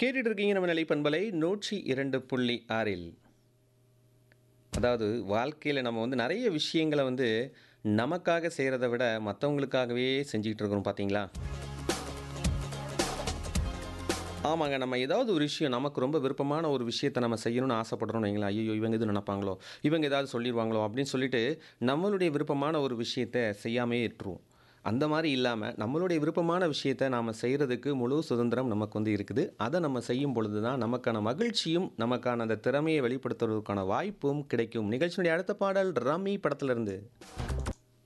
கேட்டுட்டு இருக்கீங்க நம்ம நிலை பண்பலை நூற்றி இரண்டு புள்ளி ஆறில் அதாவது வாழ்க்கையில் நம்ம வந்து நிறைய விஷயங்களை வந்து நமக்காக செய்கிறத விட மற்றவங்களுக்காகவே செஞ்சுக்கிட்டு இருக்கிறோம் பார்த்தீங்களா ஆமாங்க நம்ம ஏதாவது ஒரு விஷயம் நமக்கு ரொம்ப விருப்பமான ஒரு விஷயத்தை நம்ம செய்யணும்னு ஆசைப்படுறோம்னு வைங்களா ஐயோ இவங்க எது நினைப்பாங்களோ இவங்க ஏதாவது சொல்லிடுவாங்களோ அப்படின்னு சொல்லிட்டு நம்மளுடைய விருப்பமான ஒரு விஷயத்தை செய்யாமே விட்டுருவோம் அந்த மாதிரி இல்லாமல் நம்மளுடைய விருப்பமான விஷயத்தை நாம் செய்கிறதுக்கு முழு சுதந்திரம் நமக்கு வந்து இருக்குது அதை நம்ம செய்யும் பொழுது தான் நமக்கான மகிழ்ச்சியும் நமக்கான அந்த திறமையை வெளிப்படுத்துவதற்கான வாய்ப்பும் கிடைக்கும் நிகழ்ச்சியினுடைய அடுத்த பாடல் ரம்மி படத்திலிருந்து